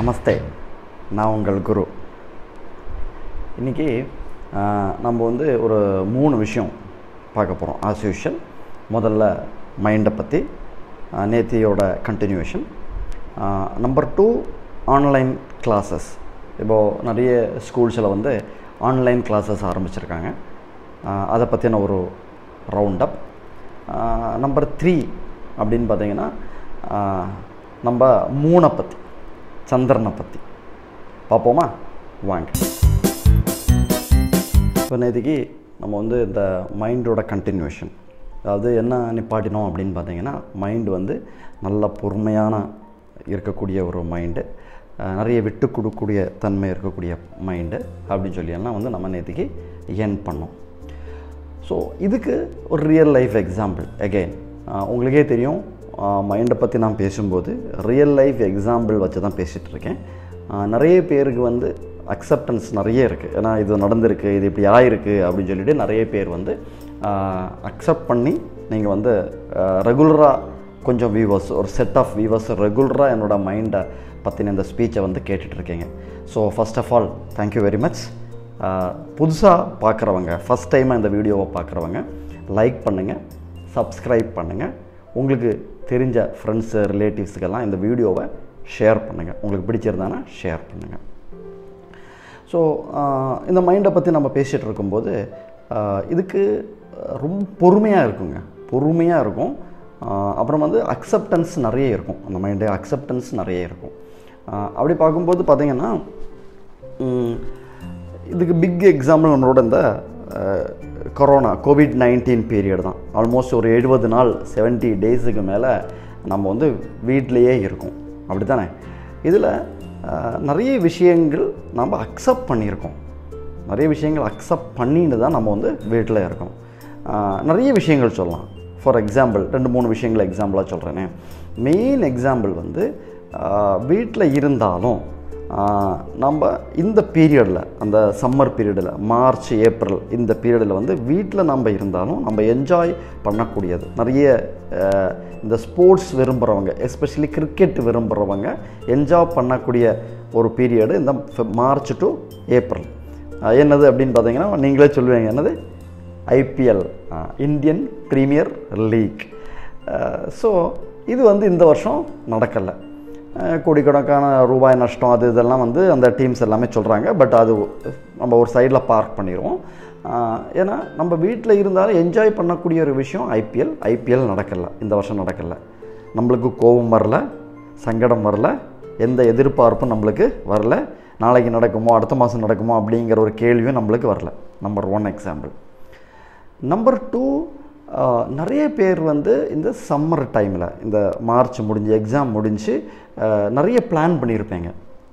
நமஸ்தே நான் உங்கள் குரு இன்றைக்கி நம்ம வந்து ஒரு மூணு விஷயம் பார்க்க போகிறோம் ஆஸ் யூஷுவல் முதல்ல மைண்டை பற்றி நேத்தியோட continuation number two online classes இப்போது நிறைய ஸ்கூல்ஸில் வந்து ஆன்லைன் கிளாஸஸ் ஆரம்பிச்சிருக்காங்க அதை பற்றின ஒரு ரவுண்ட் அப் நம்பர் த்ரீ அப்படின்னு பார்த்தீங்கன்னா நம்ம மூணை பற்றி சந்திரனை பற்றி பார்ப்போமா வாங்க இப்போ நேற்றுக்கு நம்ம வந்து இந்த மைண்டோட கண்டினியூஷன் அதாவது என்ன நிப்பாட்டினோம் அப்படின்னு பார்த்தீங்கன்னா மைண்டு வந்து நல்ல பொறுமையான இருக்கக்கூடிய ஒரு மைண்டு நிறைய விட்டு கொடுக்கக்கூடிய தன்மை இருக்கக்கூடிய மைண்டு அப்படின்னு சொல்லி எல்லாம் வந்து நம்ம நேற்றுக்கு என் பண்ணோம் ஸோ இதுக்கு ஒரு ரியல் லைஃப் எக்ஸாம்பிள் அகெயின் உங்களுக்கே தெரியும் மைண்டை பற்றி நான் பேசும்போது ரியல் லைஃப் எக்ஸாம்பிள் வச்சு தான் பேசிகிட்டு இருக்கேன் நிறைய பேருக்கு வந்து அக்செப்டன்ஸ் நிறைய இருக்குது ஏன்னா இது நடந்திருக்கு இது இப்படி ஆயிருக்கு அப்படின்னு சொல்லிட்டு நிறைய பேர் வந்து அக்செப்ட் பண்ணி நீங்கள் வந்து ரெகுலராக கொஞ்சம் வியூவர்ஸ் ஒரு செட் ஆஃப் வியூவர்ஸ் ரெகுலராக என்னோடய மைண்டை பற்றின இந்த ஸ்பீச்சை வந்து கேட்டுட்ருக்கீங்க so first of all thank you very much புதுசாக பார்க்குறவங்க ஃபஸ்ட் டைமாக இந்த வீடியோவை பார்க்குறவங்க லைக் பண்ணுங்கள் சப்ஸ்கிரைப் பண்ணுங்கள் உங்களுக்கு தெரிஞ்ச ஃப்ரெண்ட்ஸு ரிலேட்டிவ்ஸுக்கெல்லாம் இந்த வீடியோவை ஷேர் பண்ணுங்கள் உங்களுக்கு பிடிச்சிருந்தானா ஷேர் பண்ணுங்கள் ஸோ இந்த மைண்டை பற்றி நம்ம பேசிகிட்டு இருக்கும்போது இதுக்கு ரொம்ப பொறுமையாக இருக்குங்க பொறுமையாக இருக்கும் அப்புறம் வந்து அக்செப்டன்ஸ் நிறைய இருக்கும் அந்த மைண்டு அக்செப்டன்ஸ் நிறைய இருக்கும் அப்படி பார்க்கும்போது பார்த்திங்கன்னா இதுக்கு பிக் எக்ஸாம்பிள் நம்மளோட இந்த கொரோனா கோவிட் நைன்டீன் பீரியட் தான் ஆல்மோஸ்ட் ஒரு எழுபது நாள் செவன்ட்டி டேஸுக்கு மேலே நம்ம வந்து வீட்டிலையே இருக்கோம் அப்படி தானே இதில் நிறைய விஷயங்கள் நம்ம அக்செப்ட் பண்ணியிருக்கோம் நிறைய விஷயங்கள் அக்செப்ட் பண்ணிட்டு தான் நம்ம வந்து வீட்டில் இருக்கோம் நிறைய விஷயங்கள் சொல்லலாம் ஃபார் எக்ஸாம்பிள் ரெண்டு மூணு விஷயங்கள் எக்ஸாம்பிளாக சொல்கிறேனே மெயின் எக்ஸாம்பிள் வந்து வீட்டில் இருந்தாலும் நம்ம இந்த பீரியடில் அந்த சம்மர் பீரியடில் மார்ச் ஏப்ரல் இந்த பீரியடில் வந்து வீட்டில் நம்ம இருந்தாலும் நம்ம என்ஜாய் பண்ணக்கூடியது நிறைய இந்த ஸ்போர்ட்ஸ் விரும்புகிறவங்க எஸ்பெஷலி கிரிக்கெட் விரும்புகிறவங்க என்ஜாய் பண்ணக்கூடிய ஒரு பீரியடு இந்த மார்ச் டு ஏப்ரல் என்னது அப்படின்னு பார்த்தீங்கன்னா நீங்களே சொல்லுவீங்க என்னது IPL Indian premier league so இது வந்து இந்த வருஷம் நடக்கலை கோடிக்கணக்கான ரூபாய் நஷ்டம் அது இதெல்லாம் வந்து அந்த டீம்ஸ் எல்லாமே சொல்கிறாங்க பட் அது நம்ம ஒரு சைடில் பார்க் பண்ணிடுவோம் ஏன்னா நம்ம வீட்டில் இருந்தாலும் என்ஜாய் பண்ணக்கூடிய ஒரு விஷயம் ஐபிஎல் ஐபிஎல் நடக்கலை இந்த வருஷம் நடக்கலை நம்மளுக்கு கோபம் வரல சங்கடம் வரல எந்த எதிர்பார்ப்பும் நம்மளுக்கு வரல நாளைக்கு நடக்குமோ அடுத்த மாதம் நடக்குமோ அப்படிங்கிற ஒரு கேள்வியும் நம்மளுக்கு வரல number one example number two நிறைய பேர் வந்து இந்த சம்மர் டைமில் இந்த மார்ச் முடிஞ்சு எக்ஸாம் முடிஞ்சு நிறைய பிளான் பண்ணியிருப்பேங்க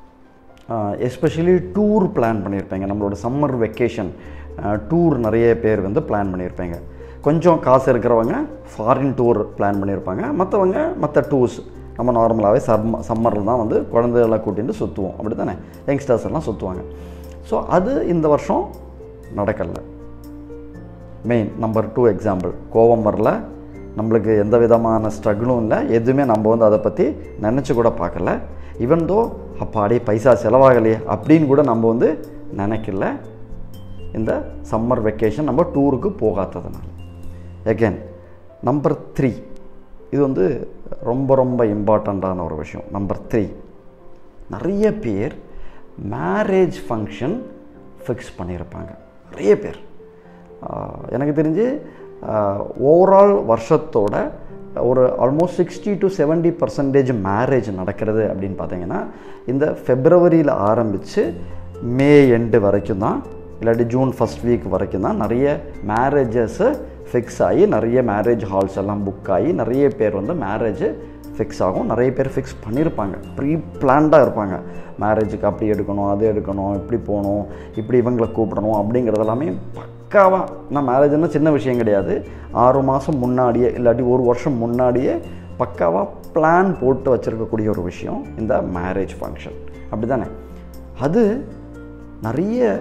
எஸ்பெஷலி டூர் பிளான் பண்ணியிருப்பேங்க நம்மளோட சம்மர் வெக்கேஷன் டூர் நிறைய பேர் வந்து பிளான் பண்ணியிருப்பேங்க கொஞ்சம் காசு இருக்கிறவங்க ஃபாரின் டூர் பிளான் பண்ணியிருப்பாங்க மற்றவங்க மற்ற டூர்ஸ் நம்ம நார்மலாகவே சம்ம சம்மரில் தான் வந்து குழந்தைகளை கூட்டிகிட்டு சுற்றுவோம் அப்படி தானே யங்ஸ்டர்ஸ் எல்லாம் சுற்றுவாங்க ஸோ அது இந்த வருஷம் நடக்கலை மெயின் நம்பர் டூ எக்ஸாம்பிள் கோபம் வரல நம்மளுக்கு எந்த விதமான ஸ்ட்ரகிளும் இல்லை எதுவுமே நம்ம வந்து அதை பற்றி நினச்சி கூட பார்க்கல ஈவன் தோ அப்பாடி பைசா செலவாகலையே அப்படின்னு கூட நம்ம வந்து நினைக்கல இந்த சம்மர் வெக்கேஷன் நம்ம டூருக்கு போகாததுனால எகேன் நம்பர் த்ரீ இது வந்து ரொம்ப ரொம்ப இம்பார்ட்டண்ட்டான ஒரு விஷயம் நம்பர் த்ரீ நிறைய பேர் மேரேஜ் ஃபங்க்ஷன் ஃபிக்ஸ் பண்ணியிருப்பாங்க நிறைய பேர் எனக்கு தெரிஞ்சு ஓவரால் வருஷத்தோட ஒரு almost sixty to seventy percentage marriage நடக்கிறது அப்படின்னு பார்த்தீங்கன்னா இந்த ஃபெப்ரவரியில் ஆரம்பித்து மே எண்டு வரைக்கும் தான் இல்லாட்டி ஜூன் ஃபஸ்ட் வீக் வரைக்கும் தான் நிறைய மேரேஜஸ்ஸு ஃபிக்ஸ் ஆகி நிறைய மேரேஜ் ஹால்ஸ் எல்லாம் புக் ஆகி நிறைய பேர் வந்து மேரேஜ் ஃபிக்ஸ் ஆகும் நிறைய பேர் ஃபிக்ஸ் பண்ணியிருப்பாங்க ப்ரீ பிளான்டாக இருப்பாங்க மேரேஜுக்கு அப்படி எடுக்கணும் அது எடுக்கணும் இப்படி போகணும் இப்படி இவங்களை கூப்பிடணும் அப்படிங்கிறது எல்லாமே பக்காவாக நான் மேரேஜ்னா சின்ன விஷயம் கிடையாது ஆறு மாதம் முன்னாடியே இல்லாட்டி ஒரு வருஷம் முன்னாடியே பக்காவாக பிளான் போட்டு வச்சுருக்கக்கூடிய ஒரு விஷயம் இந்த மேரேஜ் ஃபங்க்ஷன் அப்படி தானே அது நிறைய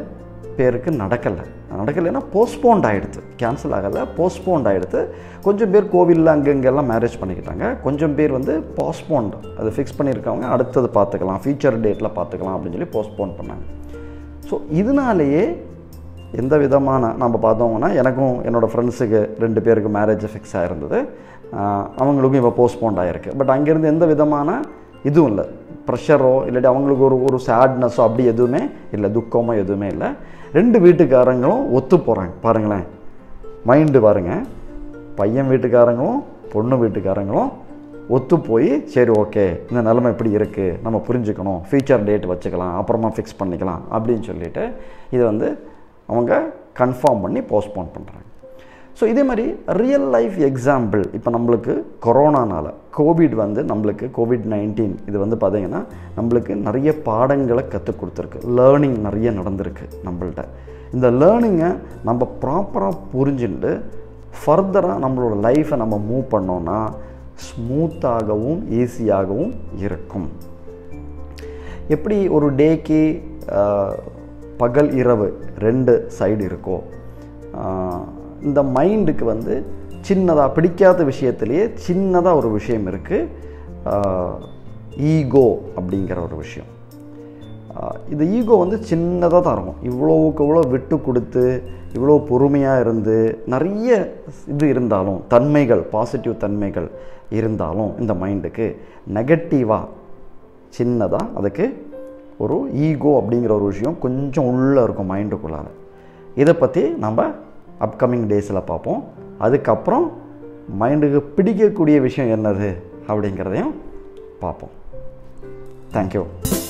பேருக்கு நடக்கலை நடக்கலைன்னா போஸ்ட்போண்ட் ஆகிடுது கேன்சல் ஆகலை போஸ்ட்போண்ட் ஆகிடுது கொஞ்சம் பேர் கோவிலில் அங்கங்கெல்லாம் மேரேஜ் பண்ணிக்கிட்டாங்க கொஞ்சம் பேர் வந்து போஸ்ட்போண்ட் அது ஃபிக்ஸ் பண்ணியிருக்கவங்க அடுத்தது பார்த்துக்கலாம் ஃபியூச்சர் டேட்டில் பார்த்துக்கலாம் அப்படின்னு சொல்லி போஸ்ட்போன் பண்ணாங்க ஸோ இதனாலேயே எந்த விதமான நம்ம பார்த்தோம்னா எனக்கும் என்னோடய ஃப்ரெண்ட்ஸுக்கு ரெண்டு பேருக்கு மேரேஜ் ஃபிக்ஸ் ஆகிருந்தது ஆஹ் அவங்களுக்கும் இப்போ போஸ்ட்போண்ட் ஆகிருக்கு பட் அங்கேருந்து எந்த விதமான இதுவும் இல்லை ப்ரெஷரோ இல்லாட்டி அவங்களுக்கு ஒரு ஒரு சேட்னஸோ அப்படி எதுவுமே இல்லை துக்கமோ எதுவுமே இல்லை ரெண்டு வீட்டுக்காரங்களும் ஒத்து போகிறாங்க பாருங்களேன் மைண்டு பாருங்க பையன் வீட்டுக்காரங்களும் பொண்ணு வீட்டுக்காரங்களும் ஒத்து போய் சரி ஓகே இந்த நிலைமை இப்படி இருக்குது நம்ம புரிஞ்சுக்கணும் ஃபியூச்சர் டேட் வச்சுக்கலாம் அப்புறமா ஃபிக்ஸ் பண்ணிக்கலாம் அப்படின்னு சொல்லிட்டு இதை வந்து அவங்க கன்ஃபார்ம் பண்ணி போஸ்ட்போன் பண்ணுறாங்க ஸோ இதே மாதிரி ரியல் லைஃப் எக்ஸாம்பிள் இப்போ நம்மளுக்கு கொரோனானால கோவிட் வந்து நம்மளுக்கு கோவிட் நைன்டீன் இது வந்து பார்த்திங்கன்னா நம்மளுக்கு நிறைய பாடங்களை கற்றுக் கொடுத்துருக்கு லேர்னிங் நிறைய நடந்திருக்கு நம்மள்ட்ட இந்த லேர்னிங்கை நம்ம ப்ராப்பராக புரிஞ்சுட்டு ஃபர்தராக நம்மளோட லைஃப்பை நம்ம மூவ் பண்ணோன்னா ஸ்மூத்தாகவும் ஈஸியாகவும் இருக்கும் எப்படி ஒரு டேக்கு பகல் இரவு ரெண்டு சைடு இருக்கோ ஆஹ், இந்த மைண்டுக்கு வந்து சின்னதாக பிடிக்காத விஷயத்திலேயே சின்னதாக ஒரு விஷயம் இருக்குது ஈகோ அப்படிங்கிற ஒரு விஷயம் ஆஹ், இந்த ஈகோ வந்து சின்னதாக தான் இருக்கும் இவ்வளோவுக்கு இவ்வளோ விட்டு கொடுத்து இவ்வளோ பொறுமையாக இருந்து நிறைய இது இருந்தாலும் தன்மைகள் பாசிட்டிவ் தன்மைகள் இருந்தாலும் இந்த மைண்டுக்கு நெகட்டிவாக சின்னதாக அதுக்கு ஒரு ஈகோ அப்படிங்கிற ஒரு விஷயம் கொஞ்சம் உள்ளே இருக்கும் மைண்டுக்குள்ளார இதை பற்றி நம்ம அப்கமிங் டேஸில் பார்ப்போம் அதுக்கப்புறம் மைண்டுக்கு பிடிக்கக்கூடிய விஷயம் என்னது அப்படிங்கிறதையும் பார்ப்போம் தேங்க்யூ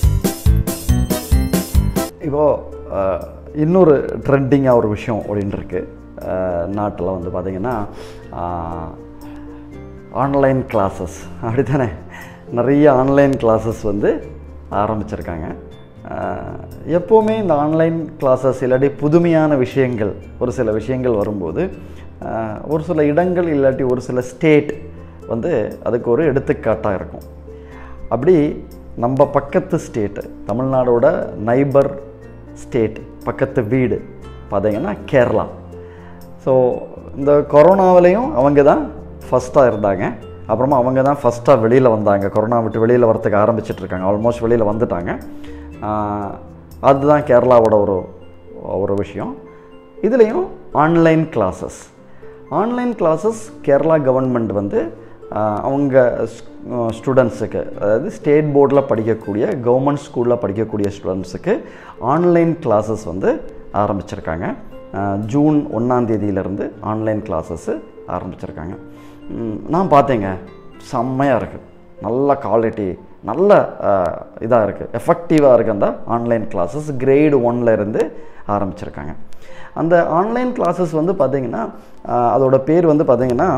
இப்போது இன்னொரு ட்ரெண்டிங்காக ஒரு விஷயம் அப்படின்னு இருக்கு நாட்டில் வந்து பார்த்திங்கன்னா ஆன்லைன் கிளாஸஸ் அப்படி தானே நிறைய ஆன்லைன் கிளாஸஸ் வந்து ஆரம்பிச்சிருக்காங்க ஆஹ் எப்போவுமே இந்த ஆன்லைன் கிளாஸஸ் இல்லாட்டி புதுமையான விஷயங்கள் ஒரு சில விஷயங்கள் வரும்போது ஆஹ் ஒரு சில இடங்கள் இல்லாட்டி ஒரு சில ஸ்டேட் வந்து அதுக்கு ஒரு எடுத்துக்காட்டாக இருக்கும் அப்படி நம்ம பக்கத்து ஸ்டேட்டு தமிழ்நாடோட நைபர் ஸ்டேட் பக்கத்து வீடு பார்த்தீங்கன்னா கேரளா ஸோ இந்த கொரோனாவிலையும் அவங்க தான் ஃபஸ்ட்டாக இருந்தாங்க அப்புறமா அவங்க தான் ஃபஸ்ட்டாக வெளியில் வந்தாங்க கொரோனா விட்டு வெளியில் வரத்துக்கு ஆரம்பிச்சிட்டு இருக்காங்க ஆல்மோஸ்ட் வெளியில் வந்துட்டாங்க ஆஹ் அதுதான் கேரளாவோட ஒரு ஒரு விஷயம் இதுலேயும் online classes online classes Kerala government வந்து ஆஹ் அவங்க ஸ்டூடெண்ட்ஸுக்கு அதாவது ஸ்டேட் போர்டில் படிக்கக்கூடிய கவர்மெண்ட் ஸ்கூலில் படிக்கக்கூடிய ஸ்டூடெண்ட்ஸுக்கு ஆன்லைன் கிளாஸஸ் வந்து ஆரம்பிச்சிருக்காங்க ஆஹ் ஜூன் ஒன்றாம் தேதியிலேருந்து ஆன்லைன் கிளாஸஸ்ஸு ஆரம்பிச்சிருக்காங்க ம், நான் பார்த்தேங்க செம்மையாக இருக்குது நல்ல குவாலிட்டி நல்ல இதாக இருக்குது எஃபெக்டிவாக இருக்குது அந்த ஆன்லைன் கிளாஸஸ் கிரேடு ஒன்ல இருந்து ஆரம்பிச்சிருக்காங்க அந்த ஆன்லைன் கிளாஸஸ் வந்து பார்த்திங்கன்னா ஆஹ் அதோட பேர் வந்து பார்த்திங்கன்னா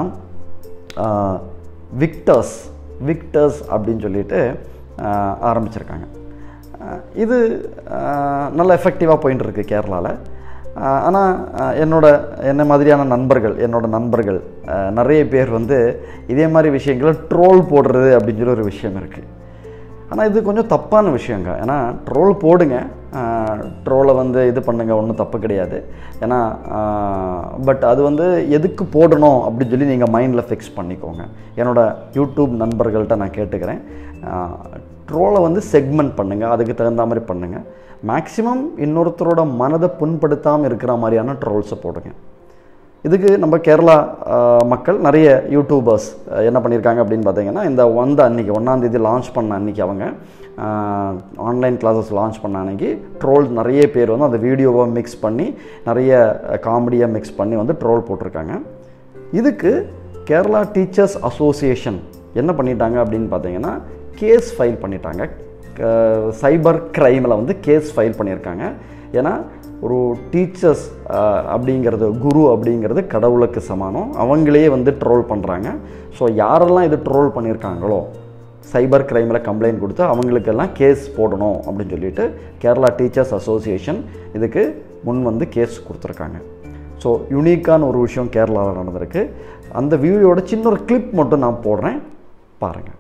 விக்டர்ஸ் விக்டர்ஸ் அப்படின்னு சொல்லிட்டு ஆஹ் ஆரம்பிச்சிருக்காங்க ஆஹ் இது ஆஹ் நல்ல எஃபெக்டிவாக போயின்னு இருக்கு கேரளாவில் ஆனால் என்னோட என்ன மாதிரியான நண்பர்கள் என்னோட நண்பர்கள் ஆஹ் நிறைய பேர் வந்து இதே மாதிரி விஷயங்களை ட்ரோல் போடுறது அப்படின்னு சொல்லி ஒரு விஷயம் இருக்குது ஆனால் இது கொஞ்சம் தப்பான விஷயங்க ஏன்னா ட்ரோல் போடுங்க ட்ரோலை வந்து இது பண்ணுங்க ஒன்றும் தப்பு கிடையாது ஏன்னா பட் அது வந்து எதுக்கு போடணும் அப்படின்னு சொல்லி நீங்கள் மைண்டில் ஃபிக்ஸ் பண்ணிக்கோங்க என்னோட யூடியூப் நண்பர்கள்ட்ட நான் கேட்டுக்கிறேன் ட்ரோலை வந்து செக்மெண்ட் பண்ணுங்கள் அதுக்கு தகுந்த மாதிரி பண்ணுங்கள் மேக்ஸிமம் இன்னொருத்தரோட மனதை புண்படுத்தாமல் இருக்கிற மாதிரியான ட்ரோல்ஸை போடுங்க இதுக்கு நம்ம கேரளா ஆஹ், மக்கள் நிறைய யூடியூபர்ஸ் ஆஹ், என்ன பண்ணியிருக்காங்க அப்படின்னு பார்த்தீங்கன்னா இந்த வந்த அன்னைக்கு ஒன்றாந்தேதி லான்ச் பண்ண அன்னைக்கு அவங்க ஆன்லைன் கிளாஸஸ் லான்ச் பண்ண அன்னைக்கு ட்ரோல் நிறைய பேர் வந்து அந்த வீடியோவை மிக்ஸ் பண்ணி நிறைய காமெடியாக மிக்ஸ் பண்ணி வந்து ட்ரோல் போட்டிருக்காங்க இதுக்கு கேரளா டீச்சர்ஸ் அசோசியேஷன் என்ன பண்ணிட்டாங்க அப்படின்னு பார்த்தீங்கன்னா கேஸ் ஃபைல் பண்ணிட்டாங்க சைபர் கிரைமில் வந்து கேஸ் ஃபைல் பண்ணியிருக்காங்க ஏன்னா ஒரு டீச்சர்ஸ் அப்படிங்கிறது குரு அப்படிங்கிறது கடவுளுக்கு சமானம் அவங்களே வந்து ட்ரோல் பண்ணுறாங்க ஸோ யாரெல்லாம் இது ட்ரோல் பண்ணியிருக்காங்களோ சைபர் கிரைமில் கம்ப்ளைண்ட் கொடுத்து அவங்களுக்கெல்லாம் கேஸ் போடணும் அப்படின்னு சொல்லிட்டு கேரளா டீச்சர்ஸ் அசோசியேஷன் இதுக்கு முன் வந்து கேஸ் கொடுத்துருக்காங்க ஸோ யூனிக்கான ஒரு விஷயம் கேரளாவில் நடந்திருக்கு அந்த வீடியோட சின்ன ஒரு கிளிப் மட்டும் நான் போடுறேன் பாருங்கள்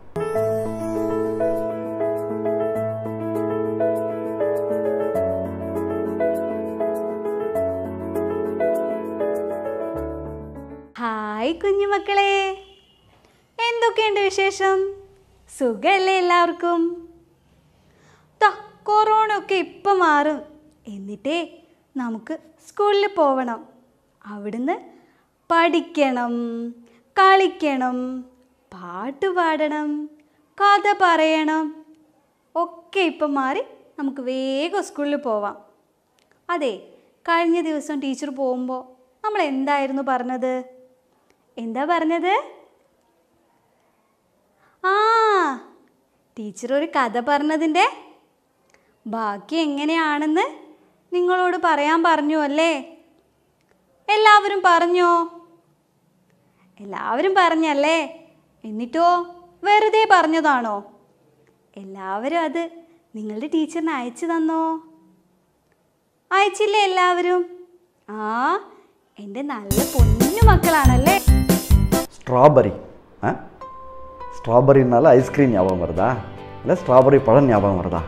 ഹായ് കുഞ്ഞുമക്കളെ എന്തൊക്കെയുണ്ട് വിശേഷം സുഖമല്ലേ എല്ലാവർക്കും ദാ കൊറോണ ഒക്കെ ഇപ്പം മാറും എന്നിട്ടേ നമുക്ക് സ്കൂളിൽ പോവണം അവിടുന്ന് പഠിക്കണം കളിക്കണം പാട്ട് പാടണം കഥ പറയണം ഒക്കെ ഇപ്പം മാറി നമുക്ക് വേഗം സ്കൂളിൽ പോവാം അതെ കഴിഞ്ഞ ദിവസം ടീച്ചർ പോകുമ്പോൾ നമ്മൾ എന്തായിരുന്നു പറഞ്ഞത് എന്താ പറഞ്ഞത് ആ ടീച്ചർ ഒരു കഥ പറഞ്ഞതിൻ്റെ ബാക്കി എങ്ങനെയാണെന്ന് നിങ്ങളോട് പറയാൻ പറഞ്ഞു അല്ലേ എല്ലാവരും പറഞ്ഞോ എല്ലാവരും പറഞ്ഞല്ലേ എന്നിട്ടോ വെറുതെ പറഞ്ഞതാണോ എല്ലാവരും അത് നിങ്ങളുടെ ടീച്ചറിന് അയച്ചു തന്നോ അയച്ചില്ലേ എല്ലാവരും ആ എൻ്റെ നല്ല പൊന്നു മക്കളാണല്ലേ ஸ்ட்ராபெரி ஆ ஸ்ட்ராபெரினால ஐஸ்கிரீம் ஞாபகம் வருதா இல்லை ஸ்ட்ராபெரி பழம் ஞாபகம் வருதா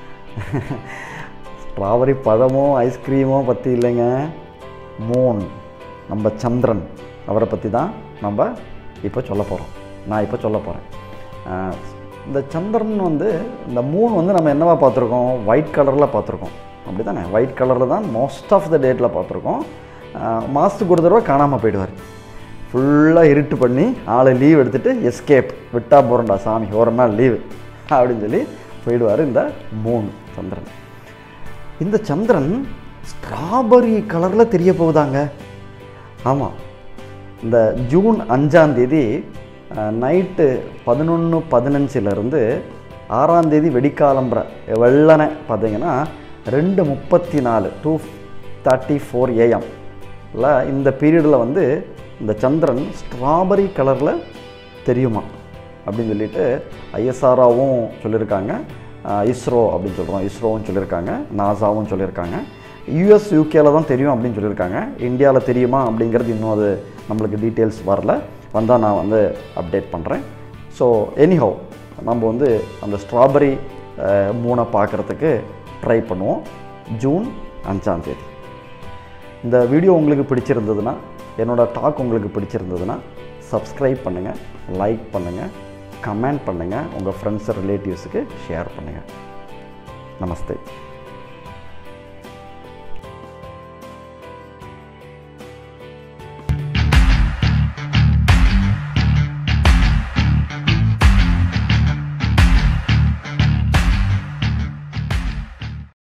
ஸ்ட்ராபெரி பழமோ ஐஸ்கிரீமோ பற்றி இல்லைங்க மூன் நம்ம சந்திரன் அவரை பற்றி தான் நம்ம இப்போ சொல்ல போகிறோம் நான் இப்போ சொல்ல போகிறேன் இந்த சந்திரன் வந்து இந்த மூன் வந்து நம்ம என்னவா பார்த்துருக்கோம் ஒயிட் கலரில் பார்த்துருக்கோம் அப்படி தானே ஒயிட் கலரில் தான் மோஸ்ட் ஆஃப் த டேட்டில் பார்த்துருக்கோம் மாதத்துக்கு ஒரு தடவை காணாமல் போயிடுவார் ஃபுல்லாக இருட்டு பண்ணி ஆளை லீவ் எடுத்துகிட்டு எஸ்கேப் விட்டா போகிறண்டா சாமி ஒரு நாள் லீவு அப்படின்னு சொல்லி போயிடுவார் இந்த மூன் சந்திரன் இந்த சந்திரன் ஸ்ட்ராபெரி கலரில் தெரிய போகுதாங்க ஆமாம் இந்த ஜூன் அஞ்சாம் தேதி நைட்டு பதினொன்று பதினஞ்சிலேருந்து ஆறாம் தேதி வெடிக்காலம்புற வெள்ளனை பார்த்தீங்கன்னா ரெண்டு முப்பத்தி நாலு டூ தேர்ட்டி ஃபோர் ஏஎம் இந்த பீரியடில் வந்து இந்த சந்திரன் ஸ்ட்ராபெரி கலரில் தெரியுமா அப்படின்னு சொல்லிட்டு ஐஎஸ்ஆர்ஆவும் சொல்லியிருக்காங்க இஸ்ரோ அப்படின்னு சொல்கிறோம் இஸ்ரோவும் சொல்லியிருக்காங்க நாசாவும் சொல்லியிருக்காங்க யூஎஸ் யூகேல தான் தெரியும் அப்படின்னு சொல்லியிருக்காங்க இந்தியாவில் தெரியுமா அப்படிங்கிறது இன்னும் அது நம்மளுக்கு டீட்டெயில்ஸ் வரல வந்தால் நான் வந்து அப்டேட் பண்ணுறேன் ஸோ எனிஹோ நம்ம வந்து அந்த ஸ்ட்ராபெரி மூனை பார்க்குறதுக்கு ட்ரை பண்ணுவோம் ஜூன் அஞ்சாம் தேதி இந்த வீடியோ உங்களுக்கு பிடிச்சிருந்ததுன்னா என்னோடய டாக் உங்களுக்கு பிடிச்சிருந்ததுன்னா சப்ஸ்கிரைப் பண்ணுங்கள் லைக் பண்ணுங்கள் கமெண்ட் பண்ணுங்கள் உங்கள் ஃப்ரெண்ட்ஸ் ரிலேட்டிவ்ஸுக்கு ஷேர் பண்ணுங்கள் நமஸ்தே